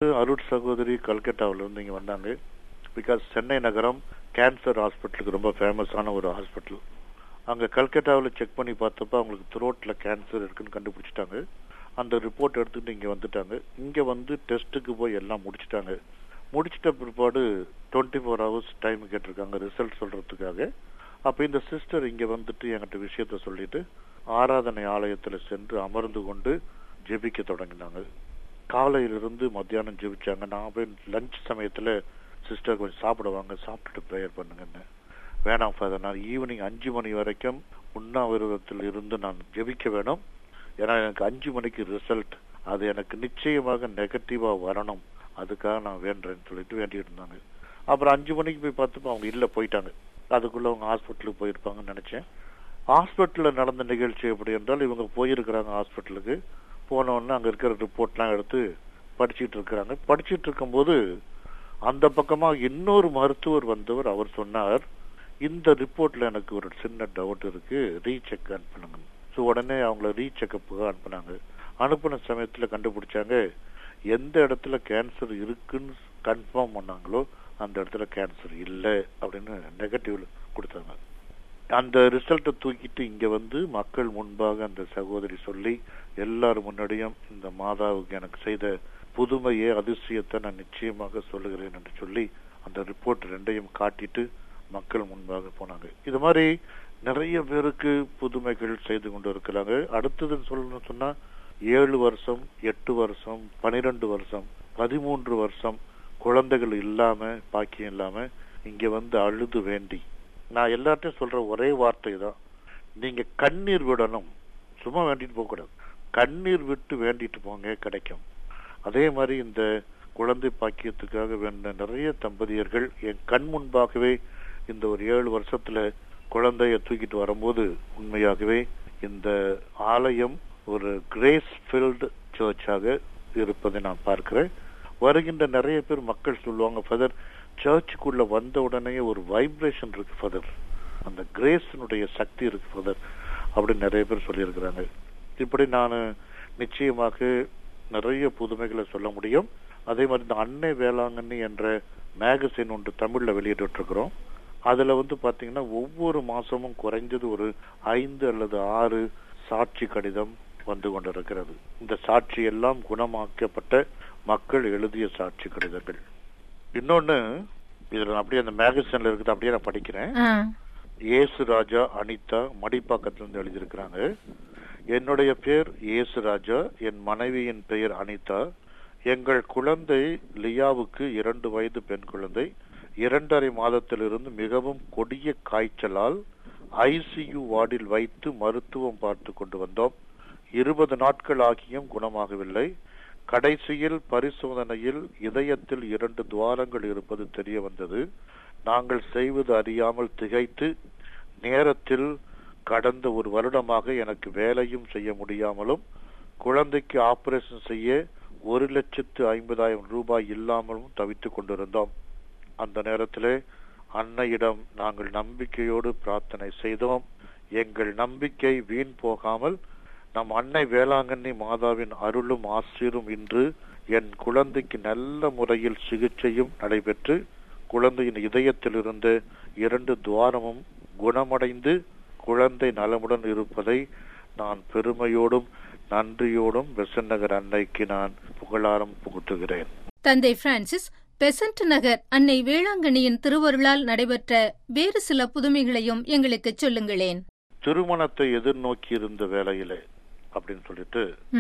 அருட் சகோதரி கல்கட்டாவில இருந்து இங்க வந்தாங்க பிகாஸ் சென்னை நகரம் கேன்சர் ஹாஸ்பிட்டலுக்கு ரொம்ப ஃபேமஸான ஒரு ஹாஸ்பிட்டல் அங்க கல்கட்டாவில் செக் பண்ணி பார்த்தப்ப அவங்களுக்கு த்ரோட்ல கேன்சர் இருக்குன்னு கண்டுபிடிச்சிட்டாங்க அந்த ரிப்போர்ட் எடுத்துட்டு இங்க வந்துட்டாங்க இங்க வந்து டெஸ்ட்டுக்கு போய் எல்லாம் முடிச்சிட்டாங்க முடிச்சிட்ட பிற்பாடு டுவெண்ட்டி ஃபோர் ஹவர்ஸ் டைம் கேட்டிருக்காங்க ரிசல்ட் சொல்றதுக்காக அப்ப இந்த சிஸ்டர் இங்க வந்துட்டு என்கிட்ட விஷயத்த சொல்லிட்டு ஆராதனை ஆலயத்துல சென்று அமர்ந்து கொண்டு ஜெபிக்க தொடங்கினாங்க காலையிலிருந்து மத்தியானம் ஜெபிச்சாங்க நான் போய் லஞ்ச் சமயத்துல சிஸ்டர் கொஞ்சம் சாப்பிடுவாங்க சாப்பிட்டுட்டு ப்ரேயர் பண்ணுங்கன்னு வேணாம் ஃபாதர் நான் ஈவினிங் அஞ்சு மணி வரைக்கும் உண்ணாவிரதத்தில் இருந்து நான் ஜெபிக்க வேணும் ஏன்னா எனக்கு அஞ்சு மணிக்கு ரிசல்ட் அது எனக்கு நிச்சயமாக நெகட்டிவா வரணும் அதுக்காக நான் வேண்டுறேன்னு சொல்லிட்டு வேண்டிட்டு இருந்தாங்க அப்புறம் அஞ்சு மணிக்கு போய் பார்த்தப்ப அவங்க இல்ல போயிட்டாங்க அதுக்குள்ள அவங்க ஹாஸ்பிட்டலுக்கு போயிருப்பாங்கன்னு நினைச்சேன் ஹாஸ்பிட்டல்ல நடந்த நிகழ்ச்சி எப்படி என்றால் இவங்க போயிருக்கிறாங்க ஹாஸ்பிட்டலுக்கு போன உடனே அங்க இருக்கிற ரிப்போர்ட்லாம் எடுத்து படிச்சிட்டு இருக்கிறாங்க படிச்சிட்டு இருக்கும்போது அந்த பக்கமா இன்னொரு மருத்துவர் வந்தவர் அவர் சொன்னார் இந்த ரிப்போர்ட்ல எனக்கு ஒரு சின்ன டவுட் இருக்கு ரீசெக் அனுப்புனுங்க ஸோ உடனே அவங்கள ரீசெக்கப்புக்கு அனுப்புனாங்க அனுப்புன சமயத்துல கண்டுபிடிச்சாங்க எந்த இடத்துல கேன்சர் இருக்குன்னு கன்ஃபார்ம் பண்ணாங்களோ அந்த இடத்துல கேன்சர் இல்லை அப்படின்னு நெகட்டிவ்ல கொடுத்தாங்க அந்த ரிசல்ட்டை தூக்கிட்டு இங்க வந்து மக்கள் முன்பாக அந்த சகோதரி சொல்லி எல்லாரும் முன்னாடியும் இந்த மாதாவுக்கு எனக்கு செய்த புதுமையே அதிசயத்தை நான் நிச்சயமாக சொல்லுகிறேன் என்று சொல்லி அந்த ரிப்போர்ட் ரெண்டையும் காட்டிட்டு மக்கள் முன்பாக போனாங்க இது மாதிரி நிறைய பேருக்கு புதுமைகள் செய்து கொண்டு இருக்கிறாங்க அடுத்ததுன்னு சொல்லணும்னு சொன்னா ஏழு வருஷம் எட்டு வருஷம் பனிரெண்டு வருஷம் பதிமூன்று வருஷம் குழந்தைகள் இல்லாம பாக்கியம் இல்லாம இங்க வந்து அழுது வேண்டி நான் எல்லார்ட்டையும் சொல்ற ஒரே வார்த்தை தான் நீங்க கண்ணீர் விடணும் சும்மா வேண்டிட்டு போக கூடாது கண்ணீர் விட்டு வேண்டிட்டு போங்க கிடைக்கும் அதே மாதிரி இந்த குழந்தை பாக்கியத்துக்காக வேண்ட நிறைய தம்பதியர்கள் என் கண் முன்பாகவே இந்த ஒரு ஏழு வருஷத்துல குழந்தைய தூக்கிட்டு வரும்போது உண்மையாகவே இந்த ஆலயம் ஒரு கிரேஸ் ஃபில்டு சர்ச்சாக இருப்பதை நான் பார்க்கிறேன் வருகின்ற நிறைய பேர் மக்கள் சொல்லுவாங்க ஃபதர் சர்ச்சுக்குள்ள வந்த உடனே ஒரு வைப்ரேஷன் இருக்கு ஃபதர் அந்த கிரேஸினுடைய சக்தி இருக்கு ஃபதர் அப்படின்னு நிறைய பேர் சொல்லியிருக்கிறாங்க இப்படி நான் நிச்சயமாக நிறைய புதுமைகளை சொல்ல முடியும் அதே மாதிரி இந்த அன்னை வேளாங்கண்ணி என்ற மேகசின் ஒன்று தமிழ்ல வெளியிட்டு இருக்கிறோம் அதுல வந்து பாத்தீங்கன்னா ஒவ்வொரு மாசமும் குறைஞ்சது ஒரு ஐந்து அல்லது ஆறு சாட்சி கடிதம் வந்து கொண்டிருக்கிறது இந்த சாட்சி எல்லாம் குணமாக்கப்பட்ட மக்கள் எழுதிய சாட்சி கடிதங்கள் இன்னொன்னு இதுல அப்படியே அந்த மேகசின்ல இருக்குது அப்படியே நான் படிக்கிறேன் இயேசு ராஜா அனிதா மடிப்பாக்கத்துல இருந்து எழுதியிருக்கிறாங்க என்னுடைய பேர் இயேசு ராஜா என் மனைவியின் பெயர் அனிதா எங்கள் குழந்தை லியாவுக்கு இரண்டு வயது பெண் குழந்தை இரண்டரை மாதத்திலிருந்து மிகவும் கொடிய காய்ச்சலால் ஐசியு வார்டில் வைத்து மருத்துவம் பார்த்து கொண்டு வந்தோம் இருபது நாட்கள் ஆகியும் குணமாகவில்லை கடைசியில் பரிசோதனையில் இதயத்தில் இரண்டு துவாரங்கள் இருப்பது தெரிய வந்தது நாங்கள் செய்வது அறியாமல் திகைத்து நேரத்தில் கடந்த ஒரு வருடமாக எனக்கு வேலையும் செய்ய முடியாமலும் குழந்தைக்கு ஆபரேஷன் செய்ய ஒரு லட்சத்து ஐம்பதாயிரம் ரூபாய் இல்லாமலும் தவித்துக் கொண்டிருந்தோம் அந்த நேரத்திலே அன்னையிடம் நாங்கள் நம்பிக்கையோடு பிரார்த்தனை செய்தோம் எங்கள் நம்பிக்கை வீண் போகாமல் நம் அன்னை வேளாங்கண்ணி மாதாவின் அருளும் ஆசிரும் இன்று என் குழந்தைக்கு நல்ல முறையில் சிகிச்சையும் நடைபெற்று குழந்தையின் இதயத்தில் இருந்த இரண்டு துவாரமும் குணமடைந்து குழந்தை நலமுடன் இருப்பதை நான் பெருமையோடும் நன்றியோடும் பெசன் நகர் அன்னைக்கு நான் புகழாரம் புகுத்துகிறேன் தந்தை பிரான்சிஸ் பெசன்ட் நகர் அன்னை வேளாங்கண்ணியின் திருவருளால் நடைபெற்ற வேறு சில புதுமைகளையும் எங்களுக்கு சொல்லுங்களேன் திருமணத்தை எதிர்நோக்கி இருந்த வேலையிலே அப்படின்னு சொல்லிட்டு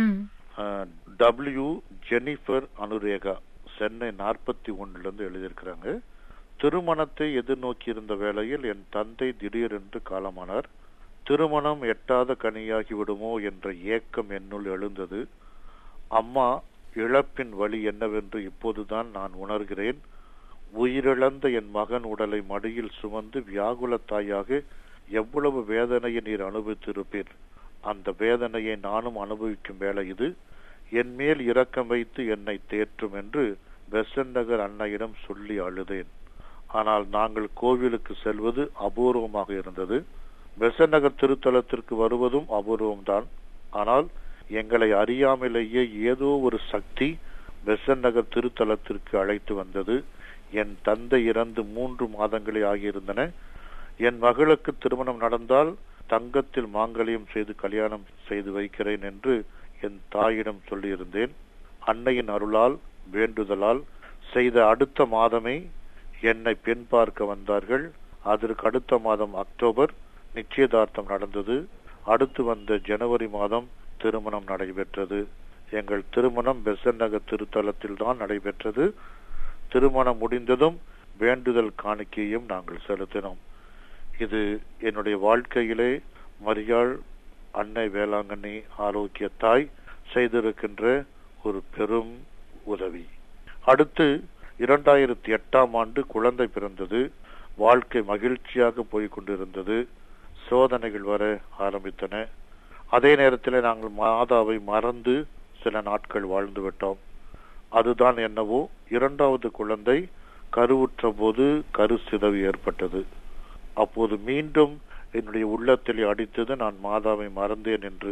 டபிள்யூ ஜெனிஃபர் அனுரேகா சென்னை நாற்பத்தி ஒன்னுல இருந்து எழுதியிருக்கிறாங்க திருமணத்தை எதிர்நோக்கி இருந்த வேளையில் என் தந்தை திடீரென்று காலமானார் திருமணம் எட்டாத கனியாகி விடுமோ என்ற ஏக்கம் என்னுள் எழுந்தது அம்மா இழப்பின் வழி என்னவென்று இப்போதுதான் நான் உணர்கிறேன் உயிரிழந்த என் மகன் உடலை மடியில் சுமந்து வியாகுல தாயாக எவ்வளவு வேதனையை நீர் அனுபவித்திருப்பீர் அந்த வேதனையை நானும் அனுபவிக்கும் வேலை இது என் மேல் இரக்கம் வைத்து என்னை தேற்றும் என்று பெசன் நகர் அன்னையிடம் சொல்லி அழுதேன் ஆனால் நாங்கள் கோவிலுக்கு செல்வது அபூர்வமாக இருந்தது பெசன் நகர் திருத்தலத்திற்கு வருவதும் அபூர்வம்தான் ஆனால் எங்களை அறியாமலேயே ஏதோ ஒரு சக்தி பெசன் நகர் திருத்தலத்திற்கு அழைத்து வந்தது என் தந்தை இறந்து மூன்று மாதங்களே ஆகியிருந்தன என் மகளுக்கு திருமணம் நடந்தால் தங்கத்தில் மாங்கல்யம் செய்து கல்யாணம் செய்து வைக்கிறேன் என்று என் தாயிடம் சொல்லியிருந்தேன் அன்னையின் அருளால் வேண்டுதலால் செய்த அடுத்த மாதமே என்னை பெண் பார்க்க வந்தார்கள் அதற்கு அடுத்த மாதம் அக்டோபர் நிச்சயதார்த்தம் நடந்தது அடுத்து வந்த ஜனவரி மாதம் திருமணம் நடைபெற்றது எங்கள் திருமணம் பெசன் நகர் திருத்தலத்தில் தான் நடைபெற்றது திருமணம் முடிந்ததும் வேண்டுதல் காணிக்கையும் நாங்கள் செலுத்தினோம் இது என்னுடைய வாழ்க்கையிலே மரியாள் அன்னை வேளாங்கண்ணி ஆரோக்கிய தாய் செய்திருக்கின்ற ஒரு பெரும் உதவி அடுத்து இரண்டாயிரத்தி எட்டாம் ஆண்டு குழந்தை பிறந்தது வாழ்க்கை மகிழ்ச்சியாக போய்க் கொண்டிருந்தது சோதனைகள் வர ஆரம்பித்தன அதே நேரத்தில் நாங்கள் மாதாவை மறந்து சில நாட்கள் வாழ்ந்து விட்டோம் அதுதான் என்னவோ இரண்டாவது குழந்தை கருவுற்ற போது கரு சிதவி ஏற்பட்டது அப்போது மீண்டும் என்னுடைய உள்ளத்தில் அடித்தது நான் மாதாவை மறந்தேன் என்று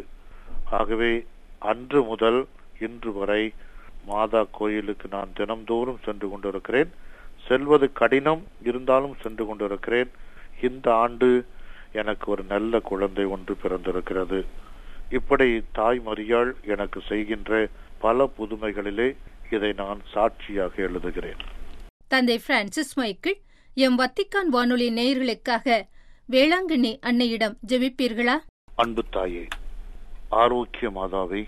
ஆகவே அன்று முதல் இன்று வரை மாதா கோயிலுக்கு நான் தினம்தோறும் சென்று கொண்டிருக்கிறேன் செல்வது கடினம் இருந்தாலும் சென்று கொண்டிருக்கிறேன் இந்த ஆண்டு எனக்கு ஒரு நல்ல குழந்தை ஒன்று பிறந்திருக்கிறது இப்படி தாய் மரியாள் எனக்கு செய்கின்ற பல புதுமைகளிலே இதை நான் சாட்சியாக எழுதுகிறேன் தந்தை பிரான்சிஸ் மைக்கிள் எம் வத்திக்கான் வானொலி நேயர்களுக்காக வேளாங்கண்ணி அன்னையிடம் ஜெபிப்பீர்களா அன்பு தாயே ஆரோக்கிய மாதாவை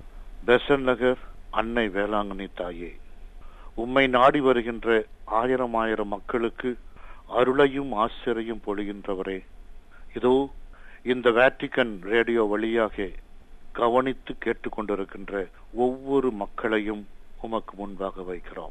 பெசன் நகர் அன்னை வேளாங்கண்ணி தாயே உம்மை நாடி வருகின்ற ஆயிரம் ஆயிரம் மக்களுக்கு அருளையும் ஆசிரியும் பொழிகின்றவரே இதோ இந்த வேட்டிக்கன் ரேடியோ வழியாக கவனித்து கேட்டுக்கொண்டிருக்கின்ற ஒவ்வொரு மக்களையும் உமக்கு முன்பாக வைக்கிறோம்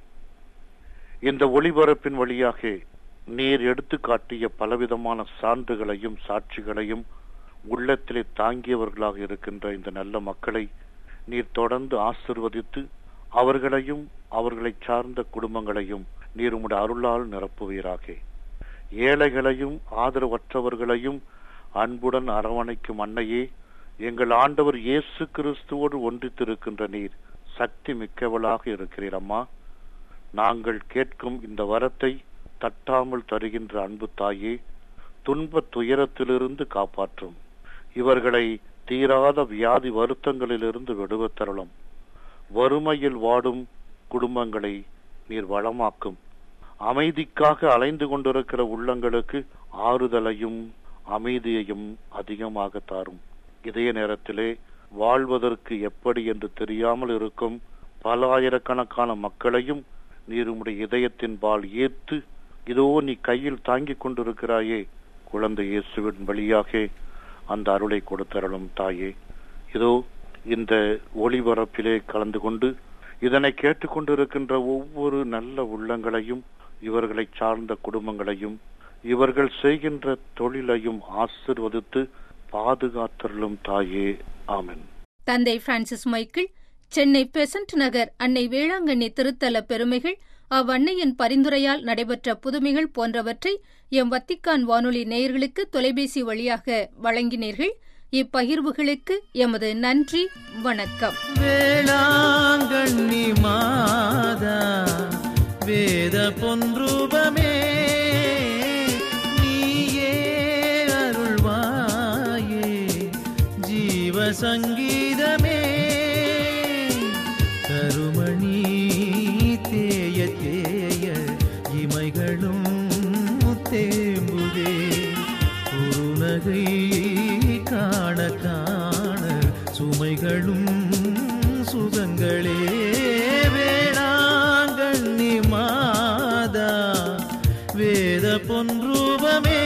இந்த ஒளிபரப்பின் வழியாக நீர் எடுத்து காட்டிய பலவிதமான சான்றுகளையும் சாட்சிகளையும் உள்ளத்திலே தாங்கியவர்களாக இருக்கின்ற இந்த நல்ல மக்களை நீர் தொடர்ந்து ஆசிர்வதித்து அவர்களையும் அவர்களை சார்ந்த குடும்பங்களையும் நீர் உம்முடைய அருளால் நிரப்புவீராக ஏழைகளையும் ஆதரவற்றவர்களையும் அன்புடன் அரவணைக்கும் அன்னையே எங்கள் ஆண்டவர் இயேசு கிறிஸ்துவோடு ஒன்றித்திருக்கின்ற நீர் சக்தி மிக்கவளாக இருக்கிறீர் அம்மா நாங்கள் கேட்கும் இந்த வரத்தை தட்டாமல் தருகின்ற அன்பு தாயே துன்ப துயரத்திலிருந்து காப்பாற்றும் இவர்களை தீராத வியாதி வருத்தங்களிலிருந்து விடுவித்தருளும் வறுமையில் வாடும் குடும்பங்களை நீர் வளமாக்கும் அமைதிக்காக அலைந்து கொண்டிருக்கிற உள்ளங்களுக்கு ஆறுதலையும் அமைதியையும் அதிகமாக தாரும் இதே நேரத்திலே வாழ்வதற்கு எப்படி என்று தெரியாமல் இருக்கும் பல ஆயிரக்கணக்கான மக்களையும் நீர் உம்முடைய இதயத்தின் பால் ஏத்து இதோ நீ கையில் தாங்கிக் கொண்டிருக்கிறாயே குழந்தை இயேசுவின் வழியாக அந்த அருளை கொடுத்தருளும் தாயே இதோ இந்த ஒளிபரப்பிலே கலந்து கொண்டு இதனை கேட்டுக்கொண்டிருக்கின்ற ஒவ்வொரு நல்ல உள்ளங்களையும் இவர்களை சார்ந்த குடும்பங்களையும் இவர்கள் செய்கின்ற தொழிலையும் ஆசிர்வதித்து பாதுகாத்தருளும் தாயே ஆமென் தந்தை பிரான்சிஸ் மைக்கிள் சென்னை பெசன்ட் நகர் அன்னை வேளாங்கண்ணி திருத்தல பெருமைகள் அவ்வன்னையின் பரிந்துரையால் நடைபெற்ற புதுமைகள் போன்றவற்றை எம் வத்திக்கான் வானொலி நேயர்களுக்கு தொலைபேசி வழியாக வழங்கினீர்கள் இப்பகிர்வுகளுக்கு எமது நன்றி வணக்கம் வேளாங்கண்ணி மாதா வேத பொன்ரூபமே நீயே அருள்வாயே ஜீவ சங்கீதமே கருமணி தேய தேய இமைகளும் தேம்புதே குறுநகை காண காண சுமைகளும் சுகங்களே வேளாங்கண்ணி மாதா வேத பொன்ரூபமே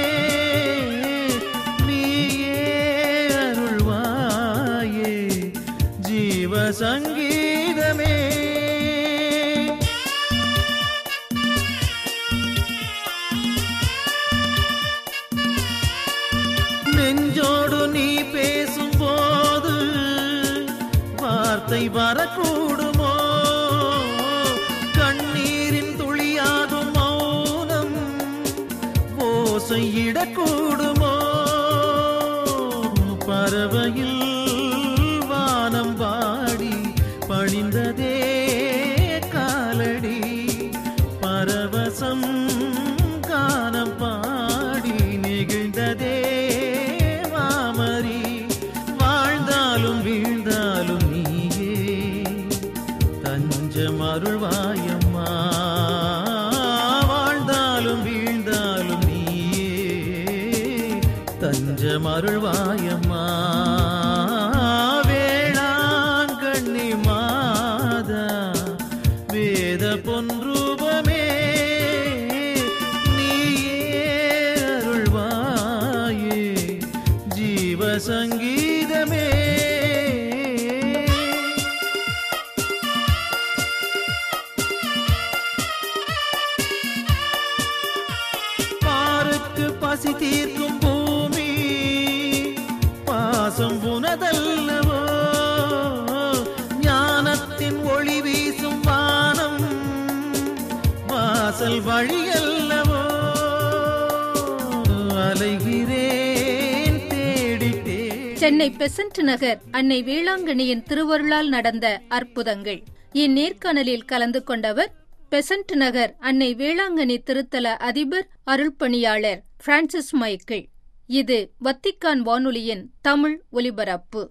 நீயே அருள்வாயே ஜீவ சங்கீதமே நெஞ்சோடு நீ பேசும்போது வார்த்தை வரக்கூடுமோ கண்ணீரின் துளியாகும் மௌனம் ஓசையிடக்கூடுமோ பறவையில் வானம் பாடி பணிந்ததே அருள்வாயம்மா வாழ்ந்தாலும் வீழ்ந்தாலும் நீயே தஞ்சம் அருள்வாயம்மா வேளாங்கண்ணி மாதா வேத பொன்ரூபமே நீயே அருள்வாயே ஜீவ சங்கீதமே பாருக்கு பசி தீர்க்கும் பூமி பாசம் உனதல்லவோ ஞானத்தின் ஒளி வீசும் வானம் வாசல் வழியல்லவோ அலைகிறேன் தேடி தேடி சென்னை பெசன்ட் நகர் அன்னை வேளாங்கண்ணியின் திருவருளால் நடந்த அற்புதங்கள் இந்நேர்காணலில் கலந்து கொண்டவர் பெசன்ட் நகர் அன்னை வேளாங்கண்ணி திருத்தல அதிபர் அருள்பணியாளர் பிரான்சிஸ் மைக்கேல் இது வத்திக்கான் வானொலியின் தமிழ் ஒலிபரப்பு